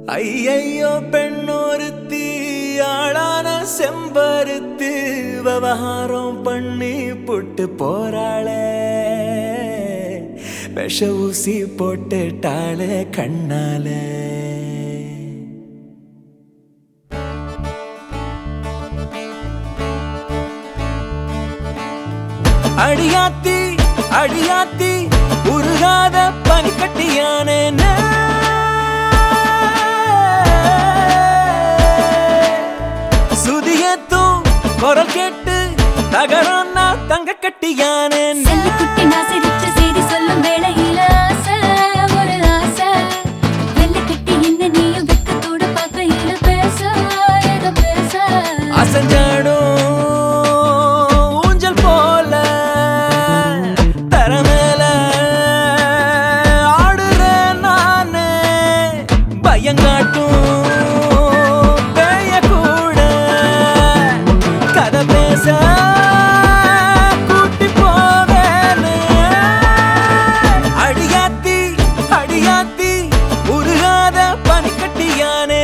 ஐயையோ பெண்ணொருத்தி ஆளான செம்பருத்து விவகாரம் பண்ணி புட்டு போறாளே விஷ ஊசி போட்டுட்டாளே கண்ணாலே அடியாத்தி அடியாத்தி உருகாத பனிக்கட்டியானே சுதியத்தும் குரல் கேட்டு தகரம்னா தங்க கட்டியானே செல்லக்குட்டி நான் சிரிச்சு செய்தி சொல்லும் வேளையில ஆசை, ஒரு ஆசை. வெள்ளைக்கட்டி என்ன நீயும் வெட்கத்தோட பார்க்கையில பேச, ஏதோ பேச. அசஞ்சாடும் ஊஞ்சல் போல தரமேல ஆடுறேன் நானே பயங்காட்டும் பேய கூட கதை பேச கூட்டி போவேனே அடியாத்தி அடியாத்தி உருகாத பனிக்கட்டியானே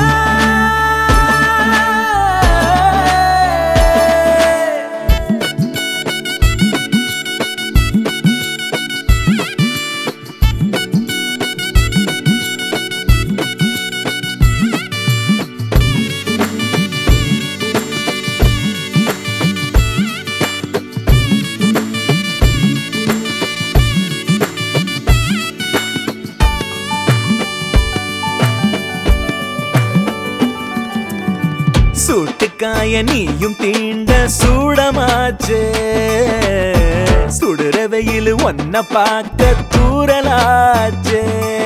சூட்டுக்காய நீயும் தீண்ட சூடமாச்சு சுடுற வெயில் ஒன்ன பார்க்க தூரலாச்சு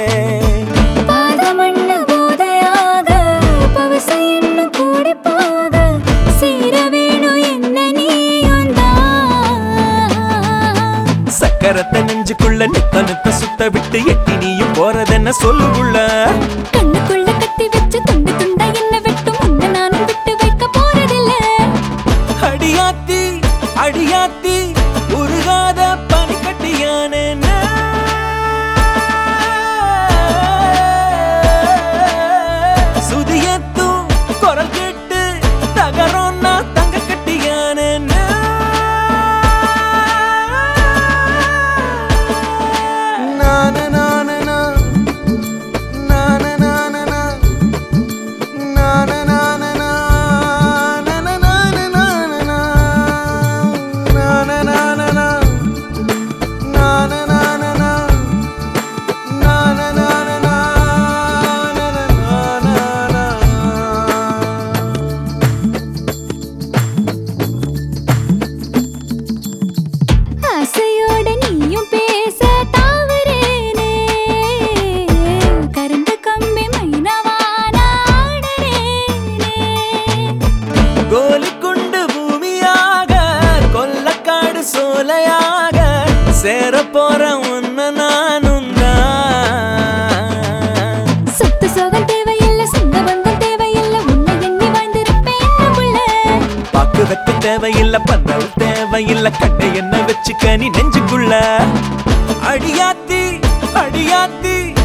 பாதமண்ண போதையாக, பவசை இன்னும் கூடிப் போக, சேர வேணும் என்ன நீயும் தான். சக்கரத்தை நெஞ்சுக்குள்ள நித்த நித்த சுத்த விட்டு எட்டி நீயும் போறதென்ன சொல்லுக்குள்ள கண்ணுக்குள்ள கத்தி வச்சு துண்டு துண்டா என்ன வெட்டும் உன்னை நானும் விட்டு வைக்க போறதில்ல அடியாத்தி அடியாத்தி உருகாத பனிக்கட்டியானே சுதியத்தும் குரல் கேட்டு தகரம்னா தங்க கட்டியானே ஆசையோட நீயும் பேச தாவரேனே கருந்த கம்பி மைனவான ஆடரேனே கோலிக்குண்டு பூமியாக கொல்லக்காடு சோலையாக சேர போற உன்ன நானும் தான் சொத்து சோகம் தேவையில்ல சொந்த பந்தம் தேவையில்ல உன்னை எண்ணி வாழ்ந்திருப்பேன் என்ன புள்ள பாக்கு வைக்க தேவையில்ல பந்தல் தேவையில்ல கட்டை என்ன வச்சுக்க நீ நெஞ்சுக்குள்ள அடியாத்தி அடியாத்தி